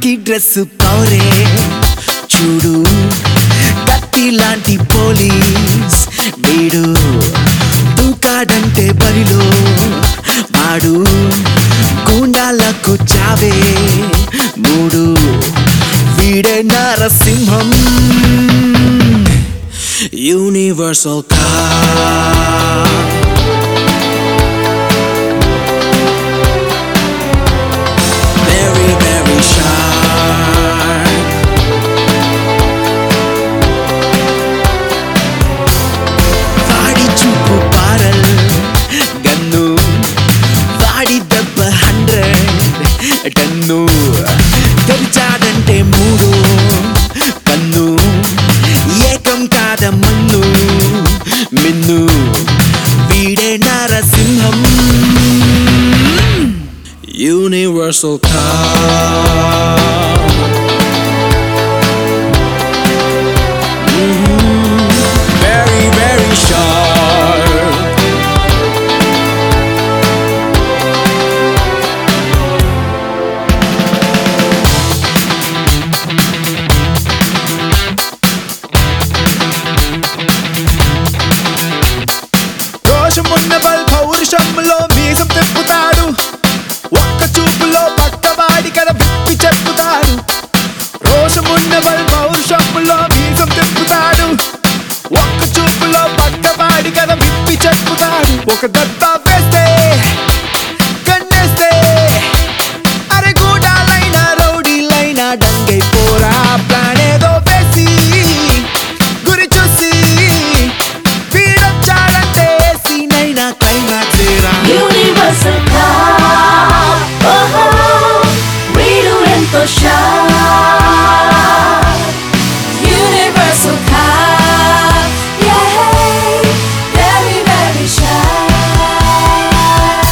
కాకి డ్రెస్ పౌరే చూడు కత్తి లాంటి పోలీస్ వీడు దూకాడంటే బరిలో వాడు గూండాలకు చావే మూడు వీడే Narasimham universal cop very, very sharp. వాడి చూపు పారల్ గన్ను వాడి దెబ్బ హండ్రెడ్ టన్ను తెరిచాడంటే మూడు కన్ను ఏకం కాద మన్ను మిన్ను వీడే Narasimham Universal car. Mhm. Very, very sharp. రోషమున్న బల్ పౌరుషంలో మీసం తిప్పుతాడు ఒక్క చూపులో పక్కవాడి కథ విప్పి చెప్పుతాడు రోషమున్న బల్ పౌరుషంలో మీసం తిప్పుతాడు ఒక్క చూపులో పక్కవాడి కథ విప్పి చెప్పుతాడు ఒక దెబ్బ వేస్తే కన్నేస్తే అరే గూడాలైనా రౌడీలైనా డంగై పోరా ప్రాణేదో వేసి గురి చూసి వీడొచ్చాడంటే సీనైనా క్లైమాక్స్ రా Universal Cup. Oh, వీడు ఎంతో sharp. Universal Cup. Yay, very, very sharp.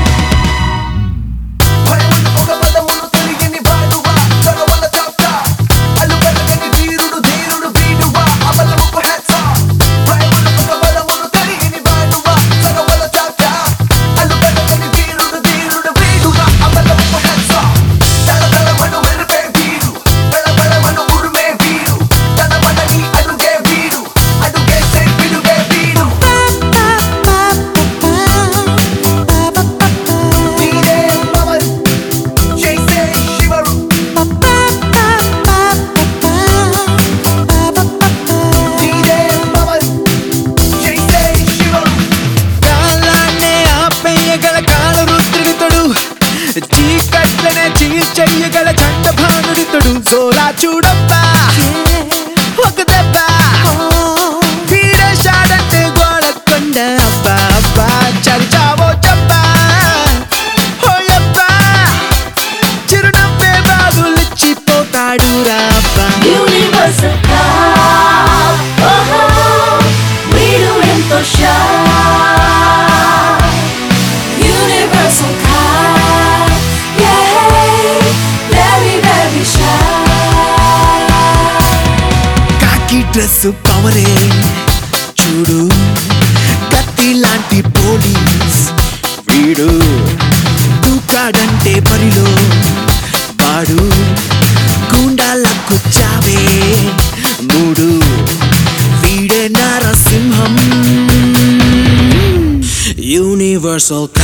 భయమున్న పొగ పదములు తెలియని వాడువా చొరవల చాప్టా అల్లు వెలగని వీరుడు ధీరుడు వీడువా అబలముకు హెడ్స్ ఆఫ్ భయమున్న పొగ పదములు తెలియని వాడువా చొరవల చాప్టా అల్లు వెలగని వీరుడు ధీరుడు వీడువా అబలముకు హెడ్స్ ఆఫ్ తల తల మను వెరుపే వీడు బెల బెల మను ఉరుమే వీడు తన మనని అడుగే వీడు అడుగేసే పిడుగే వీడు నీదే పవర్ చేసే శివరు నీదే పవర్ చేసే శివరు కాలాన్నే ఆపేయగల కాల రుద్రుడితడు చీకట్లనే చీల్చెయ్యగల చండభానుడితడు సోలా చూడబ్బా ఒక దెబ్బ వీడేశాడంటే గోడకొండ అబ్బా అబ్బా చరిచావో చెప్పా ఓయబ్బా చిరునవ్వే బాగులిచ్చిపోతాడు రాబ్బా Universal Cup. Oh, వీడు ఎంతో sharp. Universal Cup. Yay, very, very sharp. కాకి డ్రెస్ పవరే చూడు కత్తి లాంటి పోలీస్ వీడు దూకాడంటే బరిలో వాడు గూండాలకు చావే మూడు వీడే నరసింహం యూనివర్సల్